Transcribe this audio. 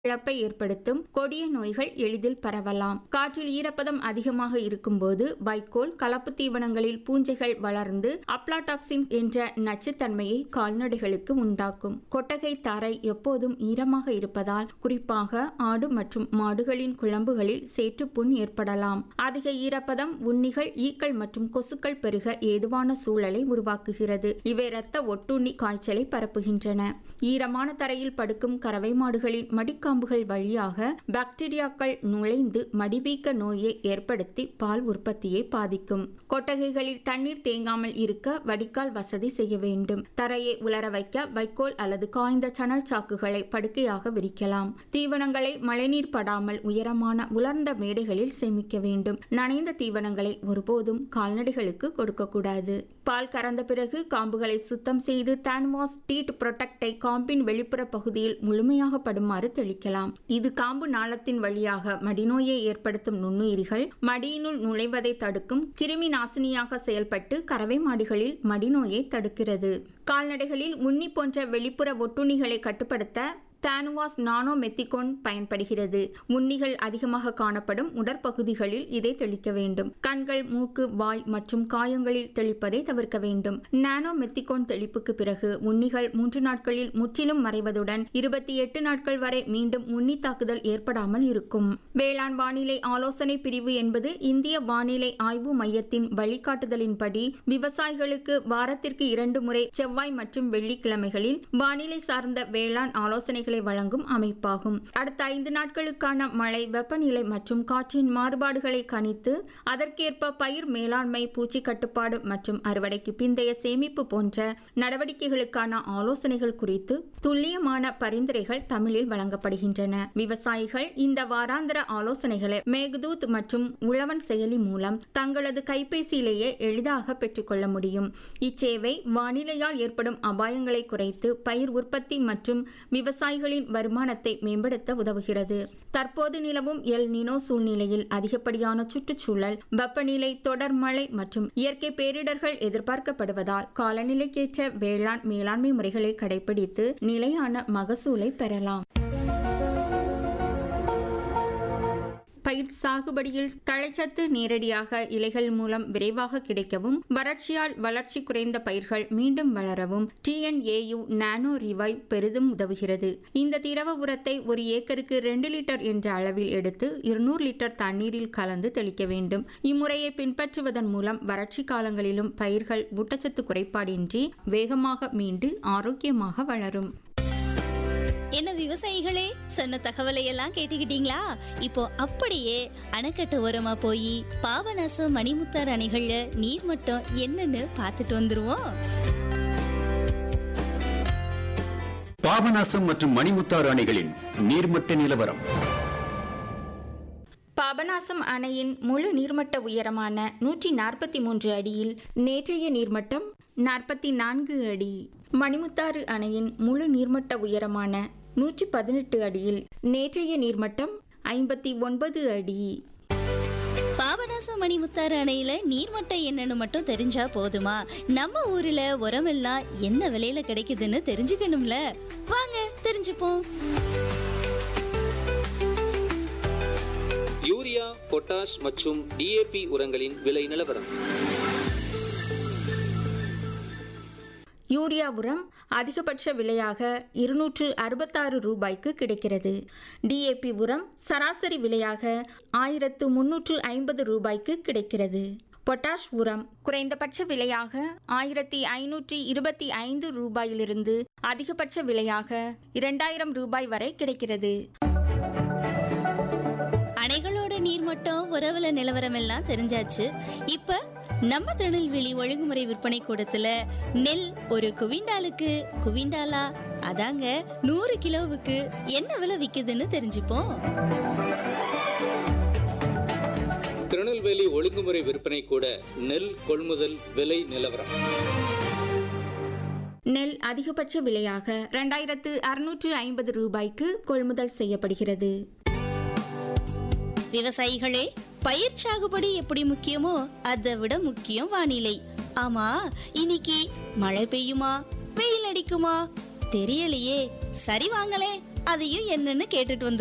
இழப்பை ஏற்படுத்தும் கொடிய நோய்கள் எளிதில் பரவலாம் காற்றில் ஈரப்பதம் அதிகமாக இருக்கும்போது வைக்கோல் கலப்பு தீவனங்களில் பூஞ்சைகள் வளர்ந்து அப்லாடாக்சின் என்ற நச்சுத்தன்மையை கால்நடைகளுக்கு உண்டாக்கும் கொட்டகை தரை எப்போதும் ஈரமாக இருப்பதால் குறிப்பாக ஆடு மற்றும் மாடுகளின் குழம்புகளில் சேற்றுப்புண் ஏற்படலாம் அதிக ஈரப்பதம் உண்ணிகள் ஈக்கள் மற்றும் கொசுக்கள் பெருக ஏதுவான சூழலை உருவாக்குகிறது இவை இரத்த ஒட்டுண்ணி காய்ச்சலை பரப்புகின்றன ஈரமான தரையில் படுக்கும் கறவை மாடுகளின் மடிக்காம்புகள் வழியாக பாக்டீரியாக்கள் நுழைந்து மடிவீக்க நோயை ஏற்படுத்தி பால் உற்பத்தியை பாதிக்கும் கொட்டகைகளில் தண்ணீர் தேங்காமல் இருக்க வடிகால் வசதி செய்ய வேண்டும் தரையை உலர வைக்க வைக்கோல் அல்லது காய்ந்த சணல் சாக்குகளை படுக்கையாக விரிக்கலாம் தீவனங்களை மழைநீர் படாமல் உயரமான உலர்ந்த மேடைகளில் சேமிக்க வேண்டும் நனைந்த தீவனங்களை ஒருபோதும் கால்நடைகளுக்கு கொடுக்கக்கூடாது பால் கறந்த பிறகு காம்புகளை சுத்தம் செய்து தான்வாஸ் டீட் புரொடெக்டை காம்பின் வெளிப்புற பகுதியில் முழுமையாக படுமாறு தெளிக்கலாம் இது காம்பு நாளத்தின் வழியாக மடிநோயை ஏற்படுத்தும் நுண்ணுயிரிகள் மடியினுள் நுழைவதை தடுக்கும் கிருமி நாசினியாக செயல்பட்டு கறவை மாடுகளில் மடிநோயை தடுக்கிறது கால்நடைகளில் உண்ணி போன்ற வெளிப்புற ஒட்டுண்ணிகளை கட்டுப்படுத்த தானுவாஸ் நானோ மெத்திகோன் பயன்படுகிறது உண்ணிகள் அதிகமாக காணப்படும் உடற்பகுதிகளில் இதை தெளிக்க வேண்டும் கண்கள் மூக்கு வாய் மற்றும் காயங்களில் தெளிப்பதை தவிர்க்க வேண்டும் நானோ மெத்திகோன் தெளிப்புக்கு பிறகு உண்ணிகள் மூன்று நாட்களில் முற்றிலும் மறைவதுடன் இருபத்தி எட்டு நாட்கள் வரை மீண்டும் உண்ணி தாக்குதல் ஏற்படாமல் இருக்கும் வேளாண் வானிலை ஆலோசனை பிரிவு என்பது இந்திய வானிலை ஆய்வு மையத்தின் வழிகாட்டுதலின்படி விவசாயிகளுக்கு வாரத்திற்கு இரண்டு முறை செவ்வாய் மற்றும் வெள்ளிக்கிழமைகளில் வானிலை சார்ந்த வேளாண் ஆலோசனைகளை வழங்கும் அமைப்பாகும் அடுத்த ஐந்து நாட்களுக்கான மழை வெப்பநிலை மற்றும் காற்றின் மாறுபாடுகளை கணித்து அதற்கேற்ப பயிர் மேலாண்மை பூச்சி கட்டுப்பாடு மற்றும் அறுவடைக்கு பிந்தைய சேமிப்பு போன்ற நடவடிக்கைகளுக்கான ஆலோசனைகள் குறித்து துல்லியமான பரிந்துரைகள் தமிழில் வழங்கப்படுகின்றன விவசாயிகள் இந்த வாராந்திர ஆலோசனைகளை மேகதூத் மற்றும் உழவன் செயலி மூலம் தங்களது கைபேசியிலேயே எளிதாக பெற்றுக்கொள்ள முடியும் இச்சேவை வானிலையால் ஏற்படும் அபாயங்களை குறைத்து பயிர் உற்பத்தி மற்றும் விவசாயிகளின் வருமானத்தை மேம்படுத்த உதவுகிறது தற்போது நிலவும் எல் நினோ சூழ்நிலையில் அதிகப்படியான சுற்றுச்சூழல் வெப்பநிலை தொடர் மழை மற்றும் இயற்கை பேரிடர்கள் எதிர்பார்க்கப்படுவதால் காலநிலைக்கேற்ற வேளாண் மேலாண்மை முறைகளை கடைபிடித்து நிலையான மகசூலை பெறலாம் பயிர் சாகுபடியில் தழைச்சத்து நேரடியாக இலைகள் மூலம் விரைவாக கிடைக்கவும் வறட்சியால் வளர்ச்சி குறைந்த பயிர்கள் மீண்டும் வளரவும் டிஎன்ஏயு நானோ ரிவைவ் பெரிதும் உதவுகிறது இந்த திரவ உரத்தை ஒரு ஏக்கருக்கு ரெண்டு லிட்டர் என்ற அளவில் எடுத்து இருநூறு லிட்டர் தண்ணீரில் கலந்து தெளிக்க வேண்டும் இம்முறையை பின்பற்றுவதன் மூலம் வறட்சி காலங்களிலும் பயிர்கள் ஊட்டச்சத்து குறைபாடின்றி வேகமாக மீண்டு ஆரோக்கியமாக வளரும் என்ன விவசாயிகளே சொன்ன தகவலை எல்லாம் கேட்டுக்கிட்டீங்களா இப்போ அப்படியே அணைக்கட்டு ஓரமா போய் பாபநாசம் மணிமுத்தார் அணைகள்ல நீர்மட்டம் என்னன்னு பார்த்துட்டு வந்துருவோம் பாபநாசம் மற்றும் மணிமுத்தாறு அணைகளின் நீர்மட்ட நிலவரம் பாபநாசம் அணையின் முழு நீர்மட்ட உயரமான நூற்றி நாற்பத்தி மூன்று அடியில் நேற்றைய நீர்மட்டம் நாற்பத்தி நான்கு அடி மணிமுத்தாறு அணையின் முழு நீர்மட்ட உயரமான நூற்றி பதினெட்டு அடியில் நேற்றைய நீர்மட்டம் ஐம்பத்தி ஒன்பது அடி பாபநாசம் மணிமுத்தாறு அணையில நீர்மட்டம் என்னன்னு மட்டும் தெரிஞ்சா போதுமா நம்ம ஊர்ல உரமெல்லாம் என்ன விலையில கிடைக்குதுன்னு தெரிஞ்சுக்கணும்ல வாங்க தெரிஞ்சுப்போம் யூரியா பொட்டாஷ் மற்றும் டிஏபி உரங்களின் விலை நிலவரம் யூரியா உரம் அதிகபட்ச விலையாக இருநூற்று அறுபத்தாறு ரூபாய்க்கு கிடைக்கிறது டிஏபி உரம் சராசரி விலையாக ஆயிரத்து முன்னூற்று ஐம்பது ரூபாய்க்கு கிடைக்கிறது பொட்டாஷ் உரம் குறைந்தபட்ச விலையாக ஆயிரத்தி ஐநூற்றி இருபத்தி ஐந்து ரூபாயிலிருந்து அதிகபட்ச விலையாக இரண்டாயிரம் ரூபாய் வரை கிடைக்கிறது அணைகளோட நீர்மட்டம் உறவுல நிலவரம் எல்லாம் தெரிஞ்சாச்சு இப்ப நம்ம திருநெல்வேலி ஒழுங்குமுறை விற்பனை கூடத்துல நெல் ஒரு குவிண்டாலுக்கு குவிண்டாலா அதாங்க நூறு கிலோவுக்கு என்ன விலை விக்குதுன்னு தெரிஞ்சுப்போம் திருநெல்வேலி ஒழுங்குமுறை விற்பனை கூட நெல் கொள்முதல் விலை நிலவரம் நெல் அதிகபட்ச விலையாக இரண்டாயிரத்து அறுநூற்று ஐம்பது ரூபாய்க்கு கொள்முதல் செய்யப்படுகிறது விவசாயிகளே பயிர் சாகுபடி எப்படி முக்கியமோ அதை விட முக்கியம் வானிலை ஆமா இன்னைக்கு மழை பெய்யுமா வெயில் அடிக்குமா தெரியலையே சரி வாங்களே அதையும் என்னன்னு கேட்டுட்டு வந்து